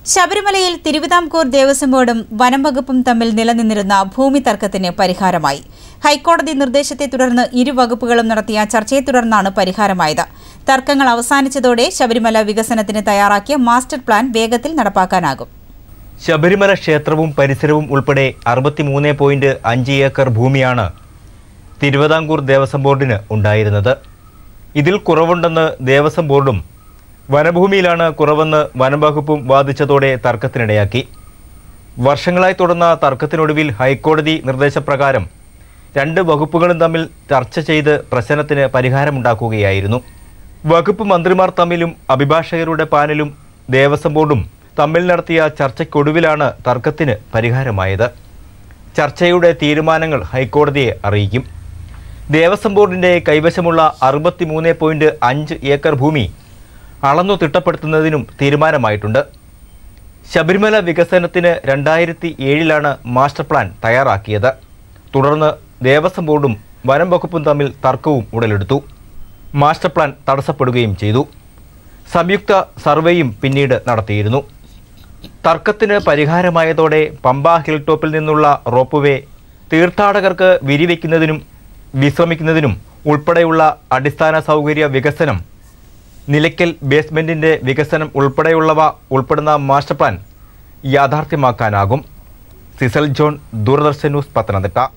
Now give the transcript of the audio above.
ശബരിമലയിൽ തിരുവിതാംകൂർ ദേവസ്വം ബോർഡും വനം വകുപ്പും തമ്മിൽ നിലനിന്നിരുന്ന ഭൂമി തർക്കത്തിന് പരിഹാരമായി ഹൈക്കോടതി നിർദ്ദേശത്തെ തുടർന്ന് ഇരു വകുപ്പുകളും നടത്തിയ ചർച്ചയെ തുടർന്നാണ് പരിഹാരമായത് തർക്കങ്ങൾ അവസാനിച്ചതോടെ ശബരിമല വികസനത്തിന് തയ്യാറാക്കിയ മാസ്റ്റർ പ്ലാൻ വേഗത്തിൽ നടപ്പാക്കാനാകും ശബരിമല ക്ഷേത്രവും പരിസരവും ഉൾപ്പെടെ അറുപത്തിമൂന്ന് പോയിന്റ് അഞ്ച് ഏക്കർ ഭൂമിയാണ് തിരുവിതാംകൂർ ദേവസ്വം ബോർഡിന് ഉണ്ടായിരുന്നത് ഇതിൽ കുറവുണ്ടെന്ന് ദേവസ്വം ബോർഡും വനഭൂമിയിലാണ് കുറവെന്ന് വനം വകുപ്പും വാദിച്ചതോടെ തർക്കത്തിനിടയാക്കി വർഷങ്ങളായി തുടർന്ന തർക്കത്തിനൊടുവിൽ ഹൈക്കോടതി നിർദ്ദേശപ്രകാരം രണ്ട് വകുപ്പുകളും തമ്മിൽ ചർച്ച ചെയ്ത് പ്രശ്നത്തിന് പരിഹാരമുണ്ടാക്കുകയായിരുന്നു വകുപ്പ് മന്ത്രിമാർ തമ്മിലും അഭിഭാഷകരുടെ പാനലും ദേവസ്വം ബോർഡും തമ്മിൽ നടത്തിയ ചർച്ചയ്ക്കൊടുവിലാണ് തർക്കത്തിന് പരിഹാരമായത് ചർച്ചയുടെ തീരുമാനങ്ങൾ ഹൈക്കോടതിയെ അറിയിക്കും ദേവസ്വം ബോർഡിൻ്റെ കൈവശമുള്ള അറുപത്തിമൂന്ന് പോയിൻറ്റ് അഞ്ച് ഏക്കർ ഭൂമി അളന്നു തിട്ടപ്പെടുത്തുന്നതിനും തീരുമാനമായിട്ടുണ്ട് ശബരിമല വികസനത്തിന് രണ്ടായിരത്തി ഏഴിലാണ് മാസ്റ്റർ പ്ലാൻ തയ്യാറാക്കിയത് തുടർന്ന് ദേവസ്വം ബോർഡും വനം വകുപ്പും തമ്മിൽ തർക്കവും ഉടലെടുത്തു മാസ്റ്റർ പ്ലാൻ തടസ്സപ്പെടുകയും ചെയ്തു സംയുക്ത സർവേയും പിന്നീട് നടത്തിയിരുന്നു തർക്കത്തിന് പരിഹാരമായതോടെ പമ്പ ഹിൽ ടോപ്പിൽ നിന്നുള്ള റോപ്പ് തീർത്ഥാടകർക്ക് വിരിവെക്കുന്നതിനും വിശ്രമിക്കുന്നതിനും ഉൾപ്പെടെയുള്ള അടിസ്ഥാന സൗകര്യ വികസനം നിലയ്ക്കൽ ബേസ്മെൻറ്റിൻ്റെ വികസനം ഉൾപ്പെടെയുള്ളവ ഉൾപ്പെടുന്ന മാസ്റ്റർ പ്ലാൻ യാഥാർത്ഥ്യമാക്കാനാകും സിസൽ ജോൺ ദൂരദർശൻ ന്യൂസ് പത്തനംതിട്ട